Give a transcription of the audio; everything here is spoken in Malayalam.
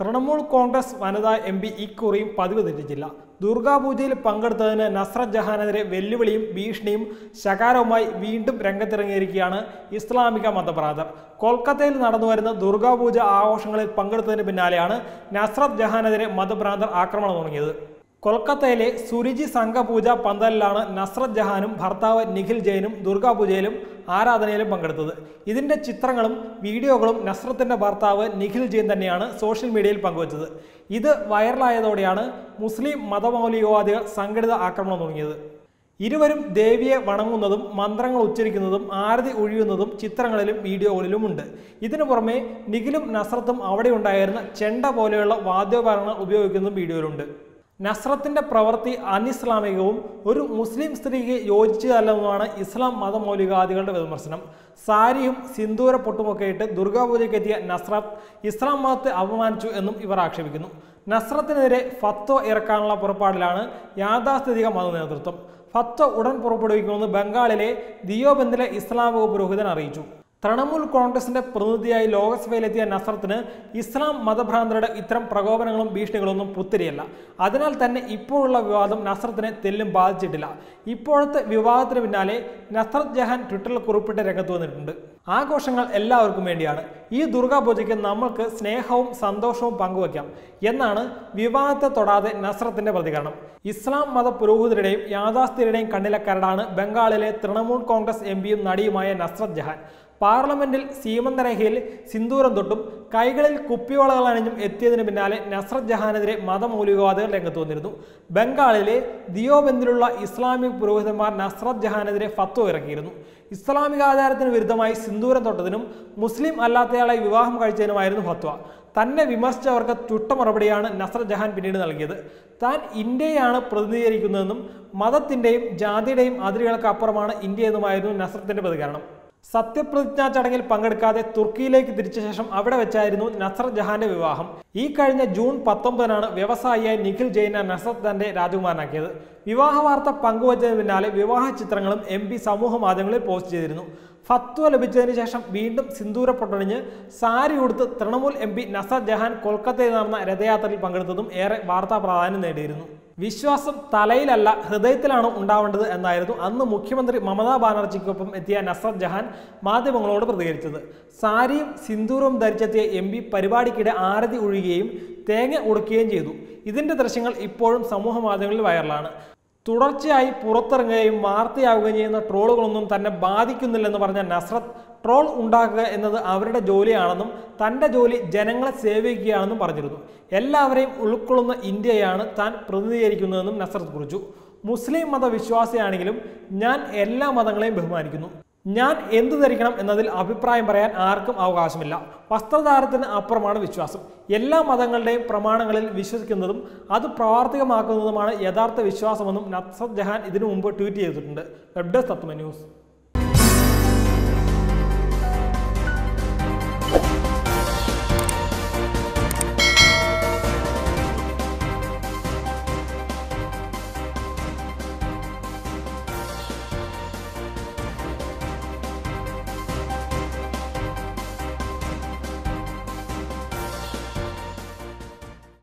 തൃണമൂൽ കോൺഗ്രസ് വനിതാ എം പി ഇക്കുറിയും പതിവ് തെറ്റിച്ചില്ല ദുർഗാപൂജയിൽ പങ്കെടുത്തതിന് നസ്രത് ജഹാനെതിരെ വെല്ലുവിളിയും ഭീഷണിയും ശകാരവുമായി വീണ്ടും രംഗത്തിറങ്ങിയിരിക്കുകയാണ് ഇസ്ലാമിക മതഭ്രാതർ കൊൽക്കത്തയിൽ നടന്നുവരുന്ന ദുർഗാപൂജ ആഘോഷങ്ങളിൽ പങ്കെടുത്തതിന് പിന്നാലെയാണ് നസ്രത് ജഹാനെതിരെ മതഭ്രാന്തർ ആക്രമണം തുടങ്ങിയത് കൊൽക്കത്തയിലെ സുരുചി സംഘപൂജ പന്തലിലാണ് നസ്രത് ജഹാനും ഭർത്താവ് നിഖിൽ ജെയിനും ദുർഗാപൂജയിലും ആരാധനയിലും പങ്കെടുത്തത് ഇതിന്റെ ചിത്രങ്ങളും വീഡിയോകളും നസ്രത്തിന്റെ ഭർത്താവ് നിഖിൽ ജെയിൻ തന്നെയാണ് സോഷ്യൽ മീഡിയയിൽ പങ്കുവച്ചത് ഇത് വൈറലായതോടെയാണ് മുസ്ലിം മതമൗലികവാദികൾ സംഘടിത ആക്രമണം തുടങ്ങിയത് ഇരുവരും ദേവിയെ വണങ്ങുന്നതും മന്ത്രങ്ങൾ ഉച്ചരിക്കുന്നതും ആരതി ഒഴിയുന്നതും ചിത്രങ്ങളിലും വീഡിയോകളിലും ഉണ്ട് ഇതിനു പുറമെ നിഖിലും നസ്രത്തും അവിടെ ഉണ്ടായിരുന്ന ചെണ്ട പോലെയുള്ള വാദ്യോപകരണങ്ങൾ ഉപയോഗിക്കുന്നതും വീഡിയോയിലുണ്ട് നസ്രത്തിന്റെ പ്രവൃത്തി അനിസ്ലാമികവും ഒരു മുസ്ലിം സ്ത്രീക്ക് യോജിച്ചതല്ലെന്നുമാണ് ഇസ്ലാം മതമൗലികവാദികളുടെ വിമർശനം സാരിയും സിന്ദൂര പൊട്ടുമൊക്കെ ഇട്ട് ദുർഗാപൂജയ്ക്കെത്തിയ നസ്രത്ത് ഇസ്ലാം മതത്തെ അപമാനിച്ചു എന്നും ഇവർ ആക്ഷേപിക്കുന്നു നസ്രത്തിനെതിരെ ഫത്വ ഇറക്കാനുള്ള പുറപ്പാടിലാണ് യാഥാസ്ഥിതിക മത നേതൃത്വം ഫത്വ ഉടൻ പുറപ്പെടുവിക്കുമെന്ന് ബംഗാളിലെ ദിയോബന്ദിലെ ഇസ്ലാമിക പുരോഹിതൻ അറിയിച്ചു തൃണമൂൽ കോൺഗ്രസിന്റെ പ്രതിനിധിയായി ലോകസഭയിലെത്തിയ നസറത്തിന് ഇസ്ലാം മതഭ്രാന്തരുടെ ഇത്തരം പ്രകോപനങ്ങളും ഭീഷണികളൊന്നും പുത്തിരിയല്ല അതിനാൽ തന്നെ ഇപ്പോഴുള്ള വിവാദം നസ്രത്തിനെ തെല്ലും ബാധിച്ചിട്ടില്ല ഇപ്പോഴത്തെ വിവാദത്തിന് പിന്നാലെ നസ്രത് ജഹാൻ ട്വിറ്ററിൽ കുറിപ്പിട്ട് രംഗത്ത് വന്നിട്ടുണ്ട് ആഘോഷങ്ങൾ എല്ലാവർക്കും വേണ്ടിയാണ് ഈ ദുർഗാപൂജയ്ക്ക് നമ്മൾക്ക് സ്നേഹവും സന്തോഷവും പങ്കുവയ്ക്കാം എന്നാണ് വിവാദത്തെ തൊടാതെ നസ്രത്തിന്റെ പ്രതികരണം ഇസ്ലാം മത പുരോഹിതരുടെയും യാഥാസ്ഥികരുടെയും കണ്ണിലെ കരടാണ് ബംഗാളിലെ തൃണമൂൽ കോൺഗ്രസ് എം പിയും നടിയുമായ നസ്രത് ജഹാൻ പാർലമെന്റിൽ സീമന്തരേഖയിൽ സിന്ദൂരം തൊട്ടും കൈകളിൽ കുപ്പിവളകൾ അണിഞ്ഞും എത്തിയതിന് പിന്നാലെ നസ്രത് ജഹാനെതിരെ മതമൗലികവാദികൾ രംഗത്ത് വന്നിരുന്നു ബംഗാളിലെ ദിയോബന്ദിലുള്ള ഇസ്ലാമിക് പുരോഹിതന്മാർ നസ്രത് ജഹാനെതിരെ ഫത്വ ഇറക്കിയിരുന്നു ഇസ്ലാമിക ആചാരത്തിന് വിരുദ്ധമായി സിന്ദൂരം തൊട്ടതിനും മുസ്ലിം അല്ലാത്തയാളെ വിവാഹം കഴിച്ചതിനുമായിരുന്നു ഫത്വ തന്നെ വിമർശിച്ചവർക്ക് ചുട്ട മറുപടിയാണ് നസ്രത് ജഹാൻ പിന്നീട് നൽകിയത് താൻ ഇന്ത്യയാണ് പ്രതിനിധീകരിക്കുന്നതെന്നും മതത്തിന്റെയും ജാതിയുടെയും അതിരുകൾക്ക് അപ്പുറമാണ് ഇന്ത്യ എന്നുമായിരുന്നു നസ്രത്തിന്റെ പ്രതികരണം സത്യപ്രതിജ്ഞാ ചടങ്ങിൽ പങ്കെടുക്കാതെ തുർക്കിയിലേക്ക് തിരിച്ച ശേഷം അവിടെ വെച്ചായിരുന്നു നസറത് ജഹാന്റെ വിവാഹം ഈ കഴിഞ്ഞ ജൂൺ പത്തൊമ്പതിനാണ് വ്യവസായിയായ നിഖിൽ ജെയിനെ നസറത്ത് തന്റെ രാജകുമാരനാക്കിയത് വിവാഹ വാർത്ത പങ്കുവച്ചതിന് പിന്നാലെ വിവാഹ ചിത്രങ്ങളും എം പി സമൂഹ മാധ്യമങ്ങളിൽ പോസ്റ്റ് ചെയ്തിരുന്നു ഫത്വ ലഭിച്ചതിന് ശേഷം വീണ്ടും സിന്ദൂര പൊട്ടണിഞ്ഞ് സാരി ഉടുത്ത് തൃണമൂൽ എം പി നസറത് ജഹാൻ കൊൽക്കത്തയിൽ നടന്ന രഥയാത്രയിൽ പങ്കെടുത്തതും ഏറെ വാർത്താ പ്രാധാന്യം നേടിയിരുന്നു വിശ്വാസം തലയിലല്ല ഹൃദയത്തിലാണ് ഉണ്ടാവേണ്ടത് എന്നായിരുന്നു അന്ന് മുഖ്യമന്ത്രി മമതാ ബാനർജിക്കൊപ്പം എത്തിയ നസ്രത് ജഹാൻ മാധ്യമങ്ങളോട് പ്രതികരിച്ചത് സാരിയും സിന്ദൂരവും ധരിച്ചെത്തിയ എം പി പരിപാടിക്കിടെ ആരതി ഒഴുകുകയും തേങ്ങ ഉടക്കുകയും ചെയ്തു ഇതിന്റെ ദൃശ്യങ്ങൾ ഇപ്പോഴും സമൂഹ മാധ്യമങ്ങളിൽ വൈറലാണ് തുടർച്ചയായി പുറത്തിറങ്ങുകയും വാർത്തയാവുകയും ചെയ്യുന്ന ട്രോളുകളൊന്നും തന്നെ ബാധിക്കുന്നില്ലെന്ന് പറഞ്ഞ നസ്രത്ത് ട്രോൾ ഉണ്ടാക്കുക എന്നത് അവരുടെ ജോലിയാണെന്നും തൻ്റെ ജോലി ജനങ്ങളെ സേവിക്കുകയാണെന്നും പറഞ്ഞിരുന്നു എല്ലാവരെയും ഉൾക്കൊള്ളുന്ന ഇന്ത്യയാണ് താൻ പ്രതിനിധീകരിക്കുന്നതെന്നും നസ്രത്ത് കുറിച്ചു മുസ്ലിം മതവിശ്വാസിയാണെങ്കിലും ഞാൻ എല്ലാ മതങ്ങളെയും ബഹുമാനിക്കുന്നു ഞാൻ എന്തു ധരിക്കണം എന്നതിൽ അഭിപ്രായം പറയാൻ ആർക്കും അവകാശമില്ല വസ്ത്രധാരത്തിന് അപ്പുറമാണ് വിശ്വാസം എല്ലാ മതങ്ങളുടെയും പ്രമാണങ്ങളിൽ വിശ്വസിക്കുന്നതും അത് പ്രാവർത്തികമാക്കുന്നതുമാണ് യഥാർത്ഥ വിശ്വാസമെന്നും നസ്രത് ജഹാൻ ഇതിനു മുമ്പ് ട്വീറ്റ് ചെയ്തിട്ടുണ്ട് വെബ് ഡെസ്ക് തത്വ ന്യൂസ്